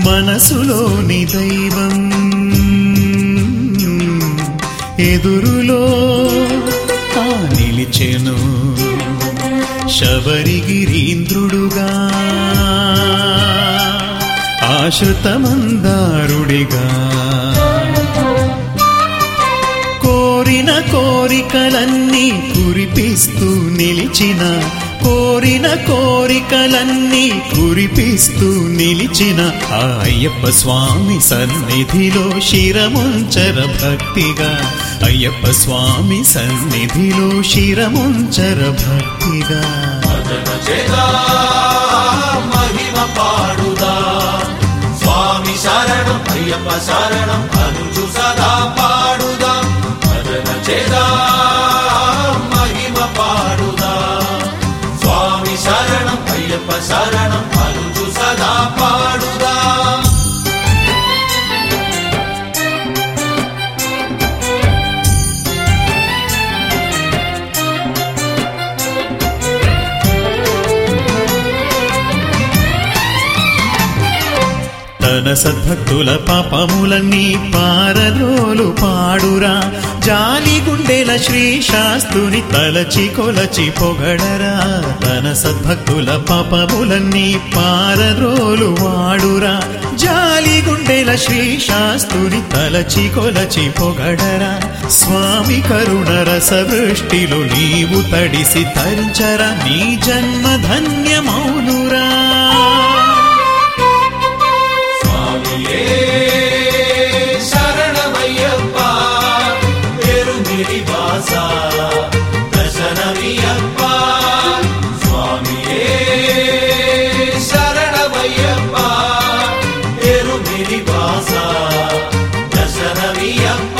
మనసులోని దైవం ఎదురులో ఆ నిలిచెను శబరిగిరీంద్రుడుగా ఆశ్రుతమందారుడిగా కోరిన కోరికలన్నీ కురిపిస్తూ నిలిచిన కోరిన కోరికలన్నీ కురిపిస్తూ నిలిచిన ఆ అయ్యప్ప స్వామి సన్నిధిలో శిరముంచర భక్తిగా అయ్యప్ప స్వామి సన్నిధిలో శిరముంచర భక్తిగా భజన చేదా మహిమ పాడుదా స్వామి శరణం అయ్యప్ప శరణం అనుచు సదా పాడుదా భజన చేదా మహిమ పాడుదా స్వామి శరణం అయ్యప్ప శరణం అనుచు సదా పాడుదా తన సద్భక్తుల పాపములన్నీ పారద్రోలు పాడురా జాలి గుండెల శ్రీ శాస్తుని తలచి కొలచి పొగడరా తన సద్భక్తుల పాపములన్నీ పారద్రోలు వాడురా జాలి గుండెల శ్రీ శాస్తుని తలచి కొలచి పొగడరా స్వామి కరుణ రస వృష్టిలో నీవు తడిసి తరించరా నీ జన్మ ధన్యమౌనురా స్వామియే శరణమయ్యప్ప పెరుమిడి వాస దశనమియప్ప స్వామియే శరణమయ్యప్ప పెరుమిడి వాస దశనమియప్ప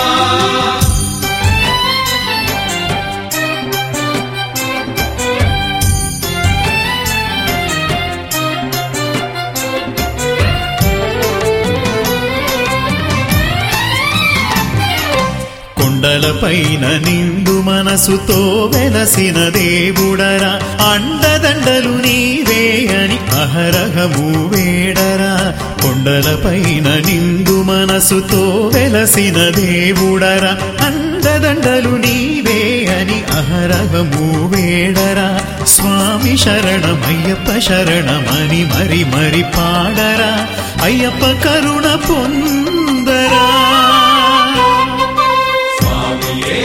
కొండలపైన నిండు మనసుతో వెలసిన దేవుడరా అండదండలు నీవే అని అహరహము వేడరా కొండలపైన నిండు మనసుతో వెలసిన దేవుడరా అండదండలు నీవే అని అహరహము వేడరా స్వామి శరణమయ్యప్ప శరణమని మరి మరి పాడరా అయ్యప్ప కరుణ పొందరా స్వామియే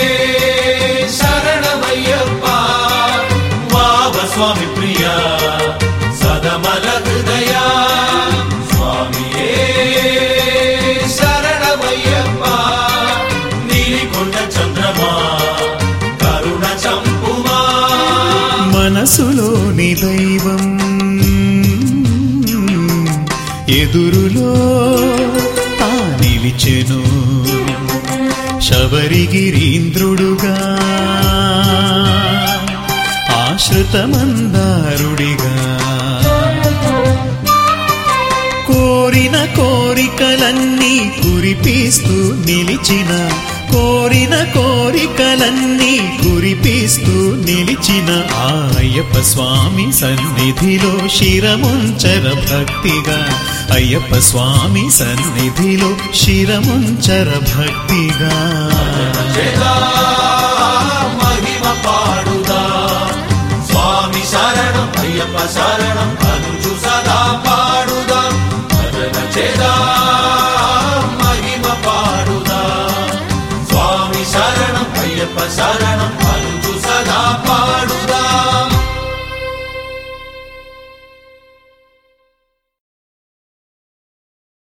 శరణమయ్యప్ప వావ స్వామి ప్రియ సదమల హృదయ స్వామియే శరణమయ్యప్ప నీలికొండ చంద్రమా కరుణ చంపుమా మనసులోని దైవం ఎదురులో ఆ నిలిచెను శబరిగిరీంద్రుడుగా ఆశ్రుతమందారుడిగా కోరిన కోరికలన్నీ కురిపిస్తూ నిలిచిన కోరిన కోరికలన్నీ కురిపిస్తూ నిలిచిన ఆ అయ్యప్ప స్వామి సన్నిధిలో శిరముంచర భక్తిగా అయ్యప్ప స్వామి సన్నిధిలో శిరముంచర భక్తిగా చేదా మహిమ పాడుదా స్వామి శరణం అయ్యప్ప శరణం అనుచు సదా పాడుదా భజన చేదా మహిమ పాడుదా స్వామి శరణం అయ్యప్ప శరణం